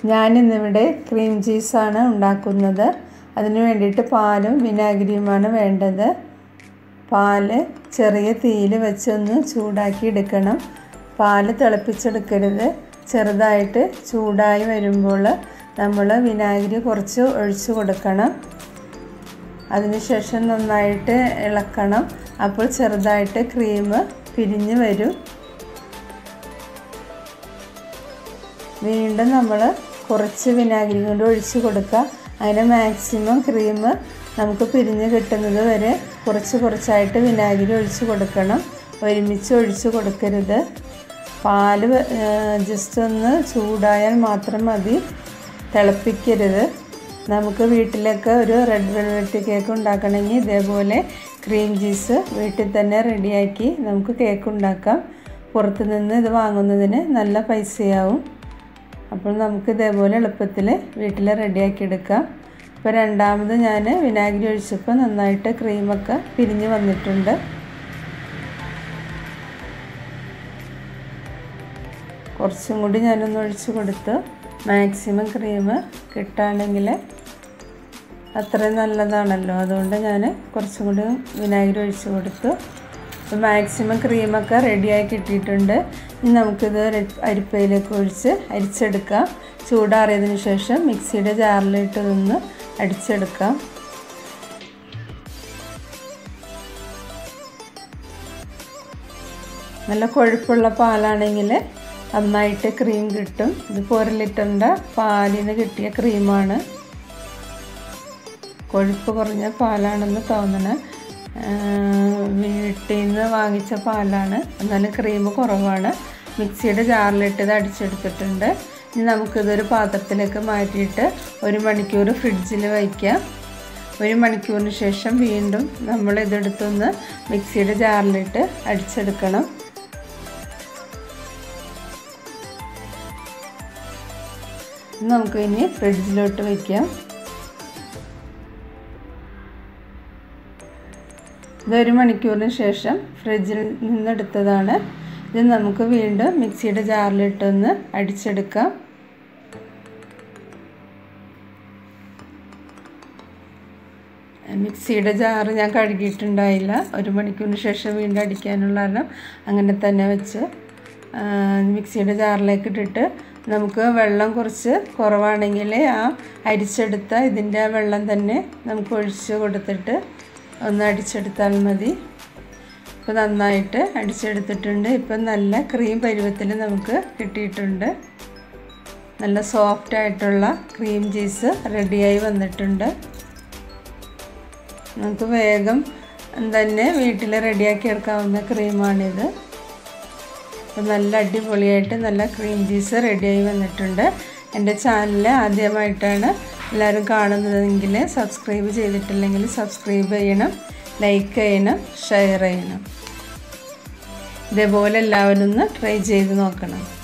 ഞാനിന്നിവിടെ ക്രീം ചീസാണ് ഉണ്ടാക്കുന്നത് അതിന് വേണ്ടിയിട്ട് പാലും വിനാഗിരിയുമാണ് വേണ്ടത് പാല് ചെറിയ തീയിൽ വെച്ചൊന്ന് ചൂടാക്കി എടുക്കണം പാല് തിളപ്പിച്ചെടുക്കരുത് ചെറുതായിട്ട് ചൂടായി വരുമ്പോൾ നമ്മൾ വിനാഗിരി കുറച്ച് ഒഴിച്ചു കൊടുക്കണം അതിനുശേഷം നന്നായിട്ട് ഇളക്കണം അപ്പോൾ ചെറുതായിട്ട് ക്രീം പിരിഞ്ഞ് വരും വീണ്ടും നമ്മൾ കുറച്ച് വിനാഗിരി കൊണ്ട് ഒഴിച്ച് കൊടുക്കുക അങ്ങനെ മാക്സിമം ക്രീം നമുക്ക് പിരിഞ്ഞ് കിട്ടുന്നത് വരെ കുറച്ച് കുറച്ചായിട്ട് വിനാഗിരി ഒഴിച്ച് കൊടുക്കണം ഒരുമിച്ച് ഒഴിച്ച് കൊടുക്കരുത് പാല് ജസ്റ്റ് ഒന്ന് ചൂടായാൽ മാത്രം മതി തിളപ്പിക്കരുത് നമുക്ക് വീട്ടിലൊക്കെ ഒരു റെഡ് വെൽവെറ്റ് കേക്ക് ഉണ്ടാക്കണമെങ്കിൽ ഇതേപോലെ ക്രീം ചീസ് വീട്ടിൽ തന്നെ റെഡിയാക്കി നമുക്ക് കേക്ക് ഉണ്ടാക്കാം പുറത്ത് നിന്ന് ഇത് വാങ്ങുന്നതിന് നല്ല പൈസയാവും അപ്പോൾ നമുക്ക് ഇതേപോലെ എളുപ്പത്തിൽ വീട്ടിൽ റെഡിയാക്കി എടുക്കാം ഇപ്പോൾ രണ്ടാമത് ഞാൻ വിനാഗിരി ഒഴിച്ചപ്പോൾ നന്നായിട്ട് ക്രീമൊക്കെ പിരിഞ്ഞ് വന്നിട്ടുണ്ട് കുറച്ചും കൂടി ഞാനൊന്ന് ഒഴിച്ച് കൊടുത്ത് മാക്സിമം ക്രീം കിട്ടുകയാണെങ്കിൽ അത്രയും നല്ലതാണല്ലോ അതുകൊണ്ട് ഞാൻ കുറച്ചും കൂടി വിനാഗിരി ഒഴിച്ച് കൊടുത്തു മാക്സിമം ക്രീമൊക്കെ റെഡിയായി കിട്ടിയിട്ടുണ്ട് ഇനി നമുക്കിത് അരിപ്പയിലേക്ക് ഒഴിച്ച് അരിച്ചെടുക്കാം ചൂടാറിയതിന് ശേഷം മിക്സിയുടെ ജാറിലിട്ട് നിന്ന് അടിച്ചെടുക്കാം നല്ല കൊഴുപ്പുള്ള പാലാണെങ്കിൽ നന്നായിട്ട് ക്രീം കിട്ടും ഇതിപ്പോൾ ഒരു ലിറ്ററിൻ്റെ പാലിന് കിട്ടിയ ക്രീമാണ് കൊഴുപ്പ് കുറഞ്ഞ പാലാണെന്ന് തോന്നണേ വീട്ടിൽ നിന്ന് വാങ്ങിച്ച പാലാണ് എന്നാലും ക്രീം കുറവാണ് മിക്സിയുടെ ജാറിലിട്ട് ഇത് അടിച്ചെടുത്തിട്ടുണ്ട് ഇനി നമുക്കിതൊരു പാത്രത്തിലേക്ക് മാറ്റിയിട്ട് ഒരു മണിക്കൂർ ഫ്രിഡ്ജിൽ വയ്ക്കാം ഒരു മണിക്കൂറിന് ശേഷം വീണ്ടും നമ്മൾ ഇതെടുത്തൊന്ന് മിക്സിയുടെ ജാറിലിട്ട് അടിച്ചെടുക്കണം നമുക്ക് ഇനി ഫ്രിഡ്ജിലോട്ട് വയ്ക്കാം ഇതൊരു മണിക്കൂറിന് ശേഷം ഫ്രിഡ്ജിൽ നിന്നെടുത്തതാണ് ഇത് നമുക്ക് വീണ്ടും മിക്സിയുടെ ജാറിലിട്ടൊന്ന് അടിച്ചെടുക്കാം മിക്സിയുടെ ജാറ് ഞാൻ കഴുകിയിട്ടുണ്ടായില്ല ഒരു മണിക്കൂറിന് ശേഷം വീണ്ടും അടിക്കാനുള്ള കാരണം അങ്ങനെ തന്നെ വെച്ച് മിക്സിയുടെ ജാറിലേക്ക് ഇട്ടിട്ട് നമുക്ക് വെള്ളം കുറച്ച് കുറവാണെങ്കിൽ ആ അരിച്ചെടുത്ത ഇതിൻ്റെ ആ വെള്ളം തന്നെ നമുക്ക് ഒഴിച്ച് കൊടുത്തിട്ട് ഒന്ന് അടിച്ചെടുത്താൽ മതി ഇപ്പോൾ നന്നായിട്ട് അടിച്ചെടുത്തിട്ടുണ്ട് ഇപ്പം നല്ല ക്രീം പരുവത്തിൽ നമുക്ക് കിട്ടിയിട്ടുണ്ട് നല്ല സോഫ്റ്റ് ആയിട്ടുള്ള ക്രീം ചീസ് റെഡിയായി വന്നിട്ടുണ്ട് നമുക്ക് വേഗം തന്നെ വീട്ടിൽ റെഡിയാക്കി എടുക്കാവുന്ന ക്രീമാണിത് അപ്പോൾ നല്ല അടിപൊളിയായിട്ട് നല്ല ക്രീം ചീസ് റെഡിയായി വന്നിട്ടുണ്ട് എൻ്റെ ചാനൽ ആദ്യമായിട്ടാണ് എല്ലാവരും കാണുന്നതെങ്കിൽ സബ്സ്ക്രൈബ് ചെയ്തിട്ടില്ലെങ്കിൽ സബ്സ്ക്രൈബ് ചെയ്യണം ലൈക്ക് ചെയ്യണം ഷെയർ ചെയ്യണം ഇതേപോലെ എല്ലാവരും ഒന്ന് ട്രൈ ചെയ്ത് നോക്കണം